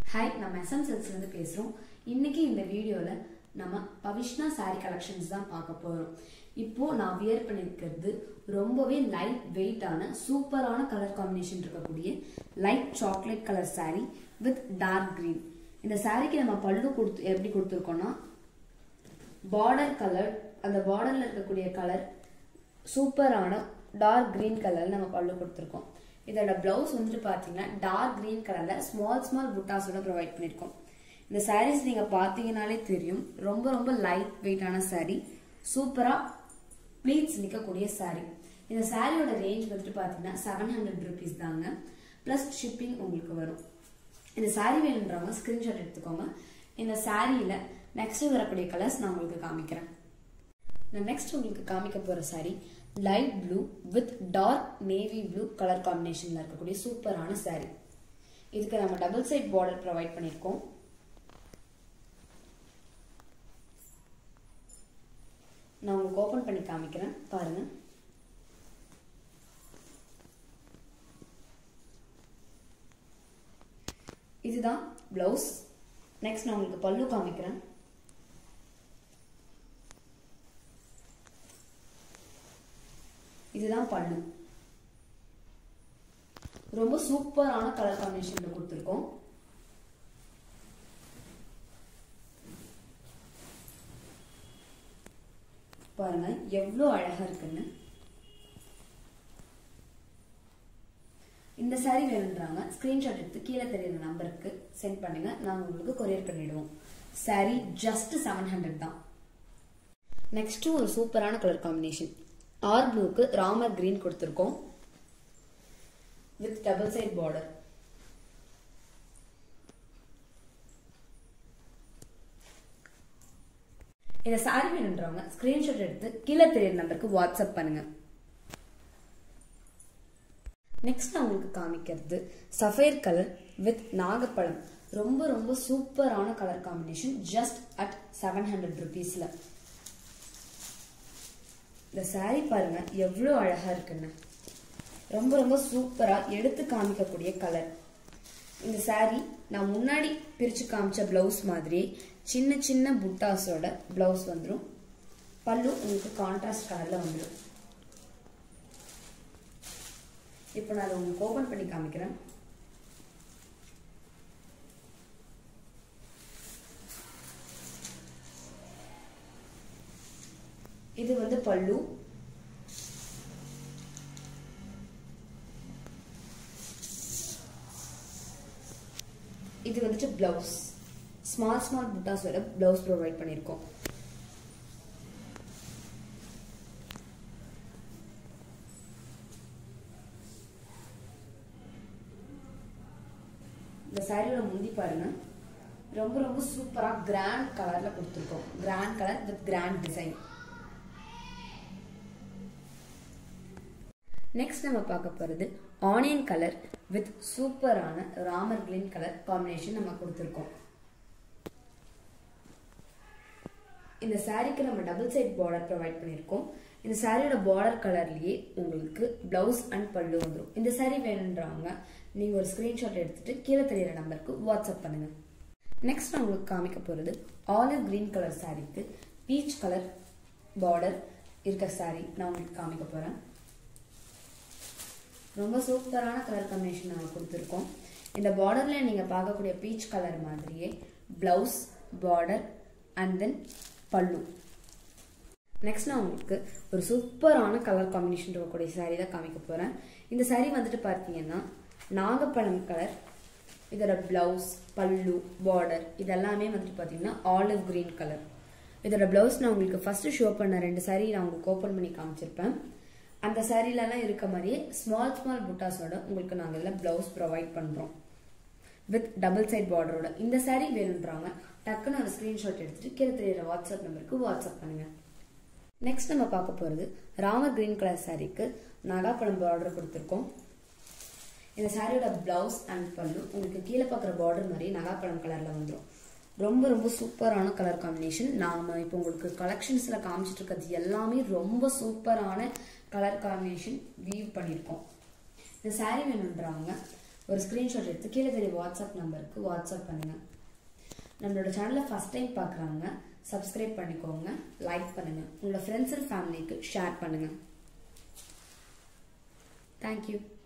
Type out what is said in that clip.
hi நம்ம SM சில்க்ஸ்லேருந்து பேசுகிறோம் இன்னைக்கு இந்த வீடியோவில் நம்ம பவிஷ்ணா saree கலெக்ஷன்ஸ் தான் பார்க்க போகிறோம் இப்போ நான் வியர் பண்ணியிருக்கிறது ரொம்பவே லைட் வெயிட்டான சூப்பரான கலர் காம்பினேஷன் இருக்கக்கூடிய light chocolate colour saree with dark green இந்த சாரிக்கு நம்ம பல்லு கொடுத்து எப்படி கொடுத்துருக்கோம்னா பார்டர் கலர் அந்த பார்டர்ல இருக்கக்கூடிய கலர் சூப்பரான டார்க் கிரீன் கலர் நம்ம பல்லு கொடுத்துருக்கோம் இதோட பிளவுஸ் வந்துட்டு பார்த்தீங்கன்னா டார்க் கிரீன் கலர்ல ஸ்மால் ஸ்மால் புட்டாஸோட ப்ரொவைட் பண்ணியிருக்கோம் இந்த சாரீஸ் நீங்க பார்த்தீங்கனாலே தெரியும் ரொம்ப ரொம்ப லைட் வெயிட்டான saree சூப்பரா ப்ளீட்ஸ் நிற்கக்கூடிய saree இந்த சாரியோட ரேஞ்ச் வந்துட்டு பார்த்தீங்கன்னா செவன் ஹண்ட்ரட் ருபீஸ் தாங்க ப்ளஸ் ஷிப்பிங் உங்களுக்கு வரும் இந்த saree வேணுன்றவங்க ஸ்கிரீன்ஷாட் எடுத்துக்கோங்க இந்த சாரியில நெக்ஸ்ட் வரக்கூடிய கலர்ஸ் நான் உங்களுக்கு காமிக்கிறேன் நான் நெக்ஸ்ட் உங்களுக்கு காமிக்க போற saree light blue with dark navy blue colour காம்பினேஷன்ல இருக்கக்கூடிய சூப்பரான saree இதுக்கு நம்ம டபுள் சைட் பார்டர் ப்ரொவைட் பண்ணியிருக்கோம் நான் உங்களுக்கு ஓபன் பண்ணி காமிக்கிறேன் பாருங்க இதுதான் பிளவுஸ் நெக்ஸ்ட் நான் உங்களுக்கு பல்லு காமிக்கிறேன் இதுதான் பல்லு ரொம்ப சூப்பரான கலர் காம்பினேஷன்ல கொடுத்துருக்கோம் பாருங்க எவ்வளோ அழகா இருக்குன்னு இந்த saree வேணுன்றாங்க ஸ்கிரீன்ஷாட் எடுத்து கீழே தெரியுற நம்பருக்கு சென்ட் பண்ணுங்க நாங்கள் உங்களுக்கு கொரியர் பண்ணிடுவோம் saree ஜஸ்ட் செவன் ஹண்ட்ரட் தான் நெக்ஸ்ட் ஒரு சூப்பரான கலர் காம்பினேஷன் ஆர் ப்ளூக்கு ராமர் கிரீன் கொடுத்துருக்கோம் வித் டபுள் சைட் பார்டர் இந்த சாரி வேணுன்றவங்க ஸ்கிரீன்ஷாட் எடுத்து கீழே தெரியுற நம்பருக்கு வாட்ஸ்அப் பண்ணுங்க நெக்ஸ்ட் நான் உங்களுக்கு காமிக்கிறது சஃபேர் கலர் வித் நாகப்பழம் ரொம்ப ரொம்ப சூப்பரான colour combination just at seven hundred ருபீஸ்ல இந்த saree பாருங்க எவ்வளோ அழகா இருக்குன்னு ரொம்ப ரொம்ப சூப்பரா எடுத்து காமிக்கக்கூடிய கலர் இந்த saree நான் முன்னாடி பிரிச்சு காமிச்ச பிளவுஸ் மாதிரி சின்ன சின்ன புட்டாஸோட பிளவுஸ் வந்துடும் பல்லு உங்களுக்கு கான்ட்ராஸ்ட் கலர்ல வந்துடும் இப்போ நான் அதை உங்களுக்கு ஓபன் பண்ணி காமிக்கிறேன் இது வந்து பல்லு இது வந்துட்டு பிளவுஸ் ஸ்மால் ஸ்மால் புட்டாஸோட பிளவுஸ் ப்ரொவைட் பண்ணியிருக்கோம் இந்த சாரியோட முந்தி பாருங்க ரொம்ப ரொம்ப சூப்பரா கிராண்ட் கலர்ல கொடுத்துருக்கோம் grand colour with grand design next நம்ம பார்க்க போறது ஆனியன் கலர் வித் சூப்பரான ராமர் கிரீன் கலர் காம்பினேஷன் நம்ம கொடுத்துருக்கோம் இந்த சாரீக்கு நம்ம டபுள் சைட் பார்டர் ப்ரொவைட் பண்ணியிருக்கோம் இந்த சாரியோட பார்டர் கலர்லயே உங்களுக்கு பிளவுஸ் அண்ட் பல்லு வந்துடும் இந்த சாரீ வேணுன்றவங்க நீங்க ஒரு ஸ்கிரீன்ஷாட் எடுத்துட்டு கீழே தெரியிற நம்பருக்கு வாட்ஸ்அப் பண்ணுங்க நெக்ஸ்ட் நான் உங்களுக்கு காமிக்க போறது ஆலிவ் கிரீன் கலர் சாரீக்கு பீச் கலர் பார்டர் இருக்க சாரீ நான் உங்களுக்கு காமிக்க போறேன் ரொம்ப சூப்பரான கலர் காம்பினேஷன் நாங்கள் கொடுத்துருக்கோம் இந்த பார்டர்ல நீங்க பார்க்கக்கூடிய பீச் கலர் மாதிரியே பிளவுஸ் பார்டர் அண்ட் தென் பல்லு நெக்ஸ்ட் நான் உங்களுக்கு ஒரு சூப்பரான கலர் காம்பினேஷன் இருக்கக்கூடிய saree தான் காமிக்க போறேன் இந்த saree வந்துட்டு பார்த்தீங்கன்னா நாகப்பழம் கலர் இதோட பிளவுஸ் பல்லு பார்டர் இதெல்லாமே வந்துட்டு பார்த்தீங்கன்னா ஆலிவ் கிரீன் கலர் இதோட பிளவுஸ் நான் உங்களுக்கு ஃபர்ஸ்ட் ஷோ பண்ண ரெண்டு saree நான் உங்களுக்கு ஓப்பன் பண்ணி காமிச்சிருப்பேன் அந்த சாரீலலாம் இருக்க மாதிரியே ஸ்மால் ஸ்மால் புட்டாஸோட உங்களுக்கு நாங்கள் எல்லாம் பிளவுஸ் ப்ரொவைட் பண்ணுறோம் வித் டபுள் சைட் பார்டரோட இந்த saree வேணுன்றாங்க டக்குன்னு ஒரு ஸ்க்ரீன்ஷாட் எடுத்துட்டு கீழே தெரியுற வாட்ஸ்அப் நம்பருக்கு வாட்ஸ்அப் பண்ணுங்க நெக்ஸ்ட் நம்ம பார்க்க போகிறது ராமர் கிரீன் கலர் சாரீக்கு நாகாப்பழம் பார்டர் கொடுத்துருக்கோம் இந்த சாரியோட பிளவுஸ் அண்ட் பல்லு உங்களுக்கு கீழே பார்க்குற பார்டர் மாதிரி நகாப்பழம் கலரில் வந்துடும் ரொம்ப ரொம்ப சூப்பரான கலர் காம்பினேஷன் நாம இப்போ உங்களுக்கு கலெக்ஷன்ஸில் காமிச்சிட்டு இருக்கிறது எல்லாமே ரொம்ப சூப்பரான கலர் காம்பினேஷன் வீவ் பண்ணியிருக்கோம் இந்த saree வேணுன்றவங்க ஒரு ஸ்க்ரீன்ஷாட் எடுத்து கீழே தெரிய வாட்ஸ்அப் நம்பருக்கு வாட்ஸ்அப் பண்ணுங்க நம்மளோட சேனலை ஃபஸ்ட் டைம் பார்க்குறாங்க சப்ஸ்கிரைப் பண்ணிக்கோங்க லைக் பண்ணுங்க உங்களோட ஃப்ரெண்ட்ஸ் அண்ட் ஃபேமிலிக்கு ஷேர் பண்ணுங்க தேங்க்யூ